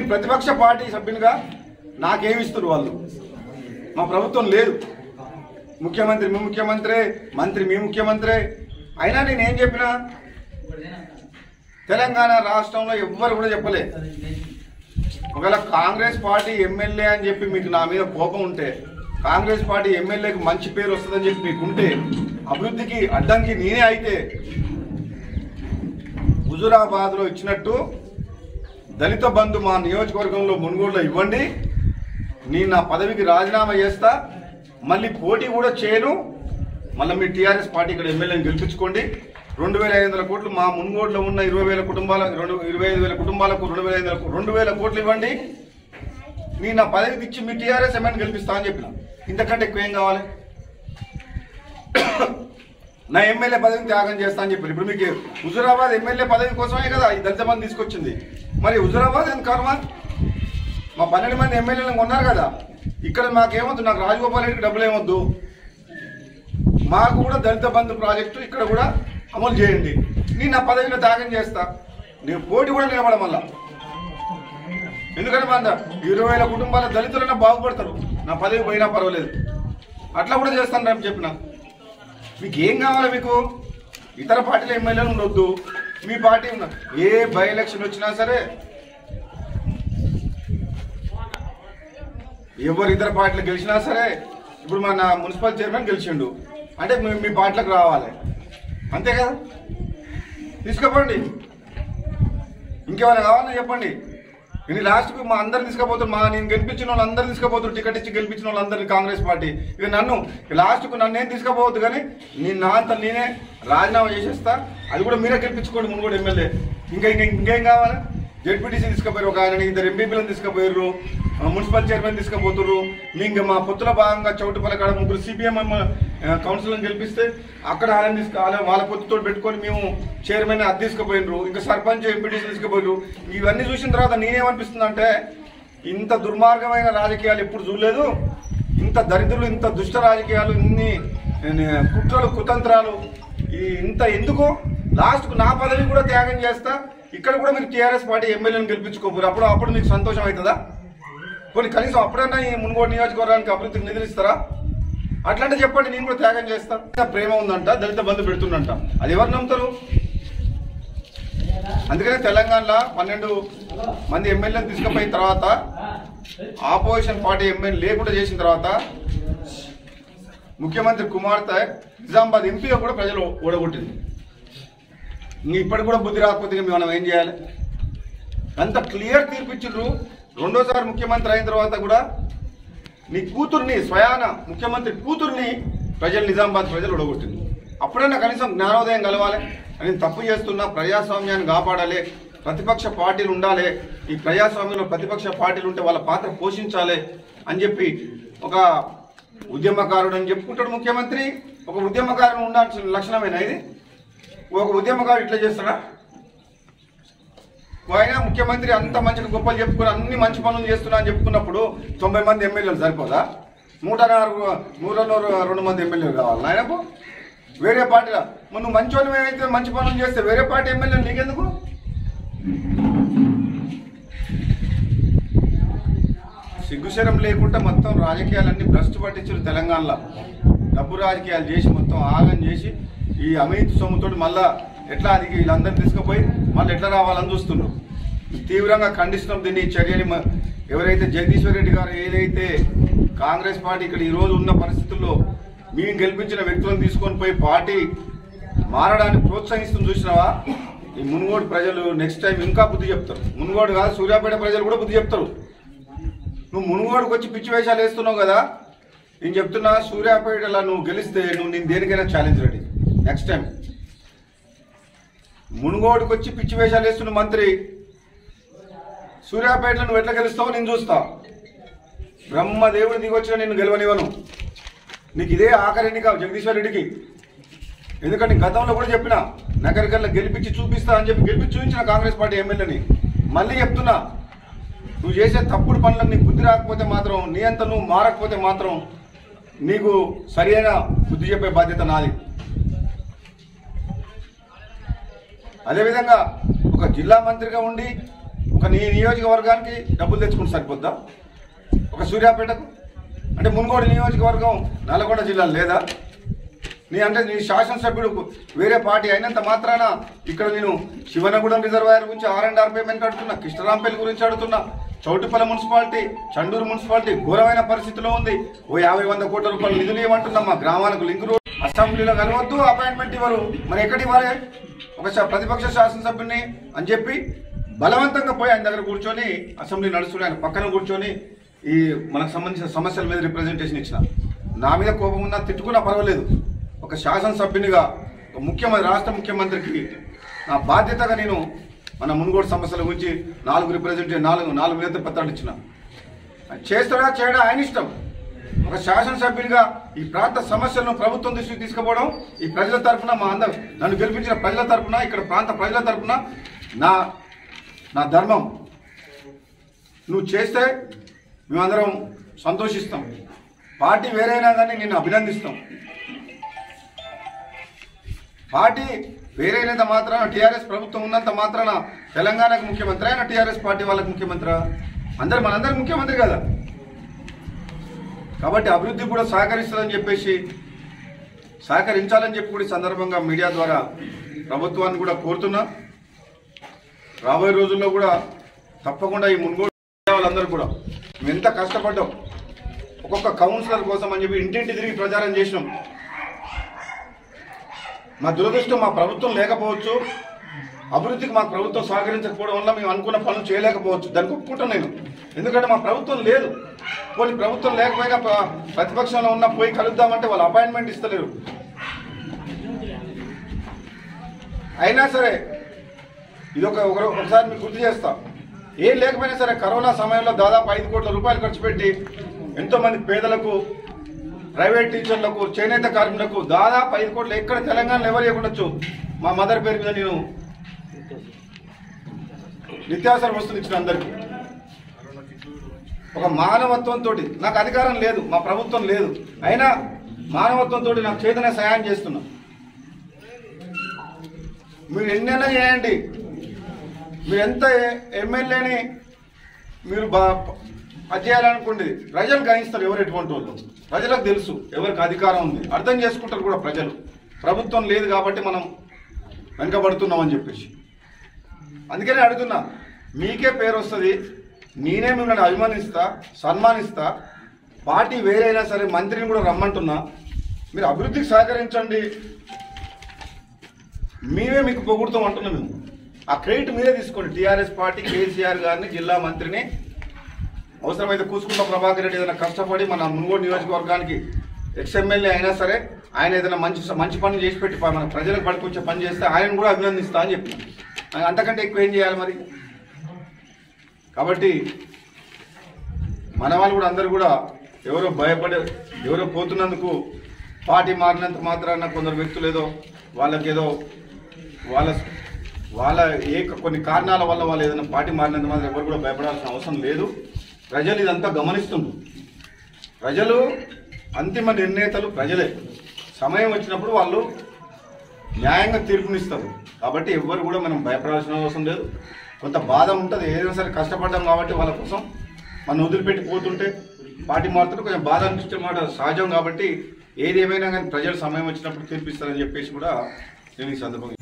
ప్రతిపక్ష పార్టీ సభ్యునిగా నాకేమిస్తారు వాళ్ళు మా ప్రభుత్వం లేదు ముఖ్యమంత్రి మీ ముఖ్యమంత్రి మంత్రి మీ ముఖ్యమంత్రి అయినా నేను ఏం చెప్పినా తెలంగాణ రాష్ట్రంలో ఎవ్వరు కూడా చెప్పలే ఒకవేళ కాంగ్రెస్ పార్టీ ఎమ్మెల్యే అని చెప్పి మీకు నా మీద కోపం ఉంటే కాంగ్రెస్ పార్టీ ఎమ్మెల్యేకి మంచి పేరు వస్తుందని చెప్పి మీకుంటే అభివృద్ధికి అడ్డంకి నేనే అయితే హుజురాబాద్లో ఇచ్చినట్టు దళిత బంధు మా నియోజకవర్గంలో మునుగోడులో ఇవ్వండి నేను నా పదవికి రాజీనామా చేస్తా మళ్ళీ పోటీ కూడా చేయను మళ్ళీ మీ టీఆర్ఎస్ పార్టీ ఇక్కడ ఎమ్మెల్యేని గెలిపించుకోండి రెండు వేల ఐదు వందల కోట్లు మా మునుగోడులో ఉన్న ఇరవై వేల కుటుంబాల రెండు ఇరవై ఐదు వేల కుటుంబాలకు రెండు వేల ఐదు వందల రెండు వేల కోట్లు ఇవ్వండి నేను నా పదవికి ఇచ్చి మీ టీఆర్ఎస్ ఎమ్మెల్యే గెలిపిస్తా అని చెప్పిన ఇంతకంటే ఎక్కువ ఏం కావాలి నా ఎమ్మెల్యే పదవిని త్యాగం చేస్తా అని చెప్పారు ఇప్పుడు మీకు హుజురాబాద్ ఎమ్మెల్యే పదవి కోసమే కదా ఈ దళిత మంది తీసుకొచ్చింది మరి హుజురాబాద్ ఎందుకు కర్మ మా పన్నెండు మంది ఎమ్మెల్యేలు ఉన్నారు కదా ఇక్కడ మాకేమొద్దు నాకు రాజగోపాల్ రెడ్డికి డబ్బులు ఏమొద్దు మాకు కూడా దళిత బంధు ప్రాజెక్టు ఇక్కడ కూడా అమలు చేయండి నేను నా పదవిలో త్యాగం చేస్తా నేను పోటీ కూడా నిలబడ మళ్ళా ఎందుకంటే మన ఇరవై వేల కుటుంబాల దళితులైనా బాగుపడతారు నా పదవి పోయినా పర్వాలేదు అట్లా కూడా చేస్తాను రేపు చెప్పిన మీకు ఏం కావాలి మీకు ఇతర పార్టీల ఎమ్మెల్యేలు ఉండొద్దు మీ పార్టీ ఉన్న ఏ బై ఎలక్షన్ వచ్చినా సరే ఎవరు ఇతర పార్టీలు గెలిచినా సరే ఇప్పుడు మన మున్సిపల్ చైర్మన్ గెలిచిండు అంటే మీ మీ పార్టీలకు రావాలి అంతే కదా తీసుకుపోండి ఇంకేమైనా కావాలని చెప్పండి ఇది లాస్ట్కు మా అందరు తీసుకుపోతారు మా నేను గెలిపించిన వాళ్ళు అందరు తీసుకుపోతారు టికెట్ ఇచ్చి గెలిపించిన వాళ్ళందరినీ కాంగ్రెస్ పార్టీ ఇక నన్ను లాస్ట్కు నన్ను ఏం తీసుకుపోవద్దు కానీ నేను నా అంత నేనే రాజీనామా చేసేస్తా అది కూడా మీరే గెలిపించుకోండి ముందు కూడా ఎమ్మెల్యే ఇంకా ఇంకా ఇంకేం కావాలి జెడ్పీటీసీ తీసుకుపోయారు ఒక ఆయన ఇద్దరు ఎంపీపీలను తీసుకుపోయారు ఆ, మున్సిపల్ చైర్మన్ తీసుకుపోతున్నారు మీ ఇంకా మా పొత్తుల భాగంగా చౌటుపల్లి కాడ ముగ్గురు సిపిఎం కౌన్సిలర్ని గెలిపిస్తే అక్కడ వాళ్ళని తీసుకు వాళ్ళ వాళ్ళ పొత్తుతో పెట్టుకొని మేము చైర్మన్ అది తీసుకుపోయినరు ఇంకా సర్పంచ్ ఎంపీటీసీ తీసుకుపోయారు ఇవన్నీ చూసిన తర్వాత నేనేమనిపిస్తుంది అంటే ఇంత దుర్మార్గమైన రాజకీయాలు ఎప్పుడు చూడలేదు ఇంత దరిద్రులు ఇంత దుష్ట రాజకీయాలు ఇన్ని ఏ, కుట్రలు కుతంత్రాలు ఈ ఇంత ఎందుకు లాస్ట్కు నా పదవి కూడా త్యాగం చేస్తా ఇక్కడ కూడా మీరు టీఆర్ఎస్ పార్టీ ఎమ్మెల్యేని గెలిపించుకోపోరు అప్పుడు అప్పుడు మీకు సంతోషం అవుతుందా కొన్ని కనీసం అప్పుడైనా ఈ మున్గోడు నియోజకవర్గానికి అభివృద్ధికి నిధులు ఇస్తారా అట్లాంటి చెప్పండి నేను కూడా త్యాగం చేస్తా ప్రేమ ఉందంట దళిత బంధు పెడుతుందంట అది ఎవరు నమ్ముతారు అందుకనే తెలంగాణలో పన్నెండు మంది ఎమ్మెల్యేలు తీసుకుపోయిన తర్వాత ఆపోజిషన్ పార్టీ ఎమ్మెల్యే లేకుండా చేసిన తర్వాత ముఖ్యమంత్రి కుమార్తె నిజామాబాద్ ఎంపీగా కూడా ప్రజలు ఓడగొట్టింది ఇంక ఇప్పటికి కూడా బుద్ధి రాకపోతే ఇంక మనం ఏం చేయాలి అంత క్లియర్ తీర్పిచ్చిండ్రు రెండోసారి ముఖ్యమంత్రి అయిన తర్వాత కూడా నీ కూతుర్ని స్వయాన ముఖ్యమంత్రి కూతుర్ని ప్రజలు నిజామాబాద్ ప్రజలు ఒడగొట్టింది అప్పుడైనా కనీసం జ్ఞానోదయం కలవాలి అని తప్పు చేస్తున్నా ప్రజాస్వామ్యాన్ని కాపాడాలి ప్రతిపక్ష పార్టీలు ఉండాలి ఈ ప్రజాస్వామ్యంలో ప్రతిపక్ష పార్టీలు ఉంటే వాళ్ళ పాత్ర పోషించాలి అని చెప్పి ఒక ఉద్యమకారుడు అని చెప్పుకుంటాడు ముఖ్యమంత్రి ఒక ఉద్యమకారుడు ఉండాల్సిన లక్షణమేనా ఇది ఒక ఉద్యమకారుడు ఇట్లా చేస్తాడా ఆయన ముఖ్యమంత్రి అంత మంచిగా గొప్పలు చెప్పుకుని అన్ని మంచి పనులు చేస్తున్నా అని చెప్పుకున్నప్పుడు తొంభై మంది ఎమ్మెల్యేలు సరిపోదా నూట నాలుగు నూట నూరు రెండు మంది ఎమ్మెల్యేలు కావాలి ఆయనకు వేరే పార్టీలో మరి నువ్వు మంచి అయితే మంచి పనులు చేస్తే వేరే పార్టీ ఎమ్మెల్యేలు నీకెందుకు సిగ్గుశరం లేకుండా మొత్తం రాజకీయాలన్నీ భ్రష్టు పట్టించారు తెలంగాణలో డబ్బు రాజకీయాలు చేసి మొత్తం ఆగం చేసి ఈ అవినీతి సొమ్ముతో మళ్ళా ఎట్లా అది వీళ్ళందరినీ తీసుకుపోయి మళ్ళీ ఎట్లా రావాలని చూస్తున్నారు తీవ్రంగా ఖండిస్తున్నాం దీన్ని ఈ చర్యని మ- ఎవరైతే జగదీశ్వర్ రెడ్డి గారు ఏదైతే కాంగ్రెస్ పార్టీ ఇక్కడ ఈ రోజు ఉన్న పరిస్థితుల్లో మేము గెలిపించిన వ్యక్తులను తీసుకొని పోయి పార్టీ మారడానికి ప్రోత్సహిస్తుంది చూసినావా ఈ మునుగోడు ప్రజలు నెక్స్ట్ టైం ఇంకా బుద్ధి చెప్తారు మునుగోడు కాదు సూర్యాపేట ప్రజలు కూడా బుద్ధి చెప్తారు నువ్వు మునుగోడుకు వచ్చి పిచ్చి వేషాలు వేస్తున్నావు కదా నేను చెప్తున్నా సూర్యాపేటలో నువ్వు గెలిస్తే నువ్వు నేను దేనికైనా ఛాలెంజ్ రెడీ నెక్స్ట్ టైం మునుగోడుకు వచ్చి పిచ్చి వేషాలు వేస్తున్న మంత్రి సూర్యాపేటలో నువ్వు ఎట్లా గెలుస్తావో నేను చూస్తా బ్రహ్మదేవుడు దిగొచ్చిన నిన్ను గెలవనివ్వను నీకు ఇదే ఆఖరి ఎన్నిక జగదీశ్వర్ రెడ్డికి ఎందుకంటే గతంలో కూడా చెప్పిన నగరికల్లా గెలిపించి చూపిస్తా అని చెప్పి గెలిపించి చూపించిన కాంగ్రెస్ పార్టీ ఎమ్మెల్యేని మళ్ళీ చెప్తున్నా నువ్వు చేసే తప్పుడు పనులకు నీకు బుద్ధి రాకపోతే మాత్రం నీ అంత నువ్వు మారకపోతే మాత్రం నీకు సరైన బుద్ధి చెప్పే బాధ్యత నాది అదేవిధంగా ఒక జిల్లా మంత్రిగా ఉండి ఒక నీ నియోజకవర్గానికి డబ్బులు తెచ్చుకుంటే సరిపోద్దా ఒక సూర్యాపేటకు అంటే మున్గోడు నియోజకవర్గం నల్గొండ జిల్లా లేదా నీ అంటే నీ శాసనసభ్యుడు వేరే పార్టీ అయినంత మాత్రాన ఇక్కడ నేను శివనగూడెం రిజర్వాయర్ గురించి ఆర్ అండ్ ఆర్ పేమెంట్ అడుగుతున్నా కృష్ణరాంపల్లి గురించి అడుగుతున్నా చౌటుపల్లి మున్సిపాలిటీ చండూరు మున్సిపాలిటీ ఘోరమైన పరిస్థితిలో ఉంది ఓ యాభై వంద కోట్ల రూపాయల నిధులు ఇవ్వమంటున్నాం మా గ్రామాలకు లింక్ రోడ్ అసెంబ్లీలో కలవద్దు అపాయింట్మెంట్ ఇవ్వరు మరి ఎక్కడి ఇవ్వాలి ఒక శా- ప్రతిపక్ష శాసనసభ్యుని అని చెప్పి బలవంతంగా పోయి ఆయన దగ్గర కూర్చొని అసెంబ్లీ నడుస్తుండే ఆయన పక్కన కూర్చొని ఈ మనకు సంబంధించిన సమస్యల మీద రిప్రజెంటేషన్ ఇచ్చిన నా మీద కోపం ఉన్నా తిట్టుకున్నా పర్వాలేదు ఒక శాసనసభ్యునిగా ఒక ముఖ్యమంత్రి రాష్ట్ర ముఖ్యమంత్రికి నా బాధ్యతగా నేను మన మునుగోడు సమస్యల గురించి నాలుగు రిప్రజెంటే నాలుగు నాలుగు వినతి పత్రాలు ఇచ్చిన అది చేస్తాడా చేయడా ఆయన ఇష్టం ఒక శాసనసభ్యునిగా ఈ ప్రాంత సమస్యలను ప్రభుత్వం దృష్టికి తీసుకుపోవడం ఈ ప్రజల తరపున మా అందరు నన్ను గెలిపించిన ప్రజల తరపున ఇక్కడ ప్రాంత ప్రజల తరపున నా నా ధర్మం నువ్వు చేస్తే మేమందరం సంతోషిస్తాం పార్టీ వేరైనా కానీ నిన్ను అభినందిస్తాం పార్టీ వేరైనంత మాత్రాన టీఆర్ఎస్ ప్రభుత్వం ఉన్నంత మాత్రాన తెలంగాణకు ముఖ్యమంత్రి అయినా టీఆర్ఎస్ పార్టీ వాళ్ళకి ముఖ్యమంత్రి అందరు మనందరి ముఖ్యమంత్రి కదా కాబట్టి అభివృద్ధి కూడా సహకరిస్తుందని చెప్పేసి సహకరించాలని చెప్పి కూడా ఈ సందర్భంగా మీడియా ద్వారా ప్రభుత్వాన్ని కూడా కోరుతున్నా రాబోయే రోజుల్లో కూడా తప్పకుండా ఈ మున్గోడు వాళ్ళందరూ కూడా మేము ఎంత కష్టపడ్డాం ఒక్కొక్క కౌన్సిలర్ కోసం అని చెప్పి ఇంటింటి తిరిగి ప్రచారం చేసినాం మా దురదృష్టం మా ప్రభుత్వం లేకపోవచ్చు అభివృద్ధికి మా ప్రభుత్వం సహకరించకపోవడం వల్ల మేము అనుకున్న పనులు చేయలేకపోవచ్చు దానికి ఒప్పుకుంటాను నేను ఎందుకంటే మా ప్రభుత్వం లేదు పోనీ ప్రభుత్వం లేకపోయినా ప్ర- ప్రతిపక్షంలో ఉన్న పోయి కలుద్దామంటే వాళ్ళు అపాయింట్మెంట్ ఇస్తలేరు అయినా సరే ఇది ఒక ఒక- ఒకసారి మీకు గుర్తు చేస్తా ఏం లేకపోయినా సరే కరోనా సమయంలో దాదాపు ఐదు కోట్ల రూపాయలు ఖర్చు పెట్టి ఎంతో మంది పేదలకు ప్రైవేట్ టీచర్లకు చేనేత కార్మికులకు దాదాపు ఐదు కోట్లు ఎక్కడ తెలంగాణలో ఎవరు ఇవ్వకుండొచ్చు మా మదర్ పేరు మీద నేను నిత్యావసర వస్తువులు ఇచ్చిన అందరికీ ఒక మానవత్వంతో నాకు అధికారం లేదు మా ప్రభుత్వం లేదు అయినా మానవత్వంతో నాకు చేతనే సహాయం చేస్తున్నా మీరు ఎన్నైనా చేయండి మీరు ఎంత ఎమ్మెల్యేని మీరు బా అది చేయాలనుకోండి ప్రజలు గ్రహిస్తారు ఎవరు ఎటువంటి వాళ్ళు ప్రజలకు తెలుసు ఎవరికి అధికారం ఉంది అర్థం చేసుకుంటారు కూడా ప్రజలు ప్రభుత్వం లేదు కాబట్టి మనం వెనకబడుతున్నాం అని చెప్పేసి అందుకనే అడుగుతున్నా మీకే పేరు వస్తుంది నేనే మిమ్మల్ని అభిమానిస్తా సన్మానిస్తా పార్టీ వేరైనా సరే మంత్రిని కూడా రమ్మంటున్నా మీరు అభివృద్ధికి సహకరించండి మేమే మీకు పొగుడుతాం అంటున్నాం మేము ఆ క్రెడిట్ మీరే తీసుకోండి టీఆర్ఎస్ పార్టీ కేసీఆర్ గారిని జిల్లా మంత్రిని అవసరమైతే కూసుకుంట ప్రభాకర్ రెడ్డి ఏదైనా కష్టపడి మన మునుగోడు నియోజకవర్గానికి ఎక్స్ఎమ్మెల్యే అయినా సరే ఆయన ఏదైనా మంచి మంచి పని చేసి పెట్టి మన ప్రజలకు పడుకొచ్చే పని చేస్తే ఆయన కూడా అభినందిస్తా అని చెప్పిన అంతకంటే ఎక్కువ ఏం చేయాలి మరి కాబట్టి మన వాళ్ళు కూడా అందరూ కూడా ఎవరో భయపడే ఎవరో పోతున్నందుకు పార్టీ మారినంత మాత్రాన కొందరు వ్యక్తులు ఏదో వాళ్ళకేదో వాళ్ళ వాళ్ళ ఏ కొన్ని కారణాల వల్ల వాళ్ళు ఏదైనా పార్టీ మారినంత మాత్రం ఎవరు కూడా భయపడాల్సిన అవసరం లేదు ప్రజలు ఇదంతా గమనిస్తుండ్రు ప్రజలు అంతిమ నిర్ణేతలు ప్రజలే సమయం వచ్చినప్పుడు వాళ్ళు న్యాయంగా తీర్పునిస్తారు కాబట్టి ఎవ్వరు కూడా మనం భయపడాల్సిన అవసరం లేదు కొంత బాధ ఉంటుంది ఏదైనా సరే కష్టపడ్డాం కాబట్టి వాళ్ళ కోసం మనం వదిలిపెట్టి పోతుంటే పార్టీ మారుతుంటే కొంచెం బాధ అనిపించే మాట సహజం కాబట్టి ఏది ఏమైనా కానీ ప్రజలు సమయం వచ్చినప్పుడు తీర్పిస్తారని చెప్పేసి కూడా నేను ఈ సందర్భంగా